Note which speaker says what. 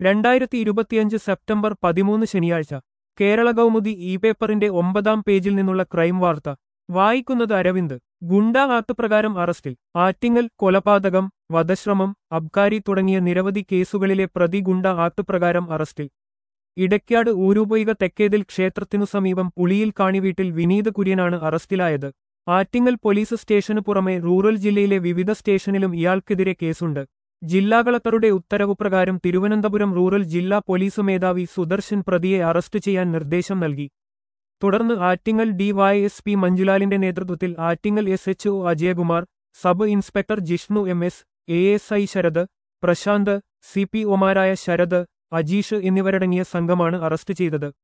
Speaker 1: രണ്ടായിരത്തി ഇരുപത്തിയഞ്ച് സെപ്റ്റംബർ പതിമൂന്ന് ശനിയാഴ്ച കേരള കൗമുദി ഇ പേപ്പറിന്റെ ഒമ്പതാം പേജിൽ നിന്നുള്ള ക്രൈം വാർത്ത വായിക്കുന്നത് അരവിന്ദ് ഗുണ്ടാ ആക്ട് പ്രകാരം അറസ്റ്റിൽ ആറ്റിങ്ങൽ കൊലപാതകം വധശ്രമം അബ്കാരി തുടങ്ങിയ നിരവധി കേസുകളിലെ പ്രതി ഗുണ്ട ആക്ട് പ്രകാരം അറസ്റ്റിൽ ഇടയ്ക്കാട് ഊരുപൊയ്ക തെക്കേതിൽ ക്ഷേത്രത്തിനു സമീപം പുളിയിൽ കാണിവീട്ടിൽ വിനീത് കുര്യനാണ് അറസ്റ്റിലായത് ആറ്റിങ്ങൽ പോലീസ് സ്റ്റേഷനു പുറമെ റൂറൽ ജില്ലയിലെ വിവിധ സ്റ്റേഷനിലും ഇയാൾക്കെതിരെ കേസുണ്ട് ജില്ലാ കളക്ടറുടെ ഉത്തരവ് പ്രകാരം തിരുവനന്തപുരം റൂറൽ ജില്ലാ പോലീസ് മേധാവി സുദർശൻ പ്രതിയെ അറസ്റ്റ് ചെയ്യാൻ നിർദ്ദേശം നൽകി തുടർന്ന് ആറ്റിങ്ങൽ ഡിവൈഎസ്പി മഞ്ജുലാലിന്റെ നേതൃത്വത്തിൽ Attingal S H O Ajayakumar sub inspector Jishnu M S A S I Sarath Prashanth C P ഒമാരായ ശരത് അജീഷ് എന്നിവരടങ്ങിയ സംഘമാണ് അറസ്റ്റ് ചെയ്തത്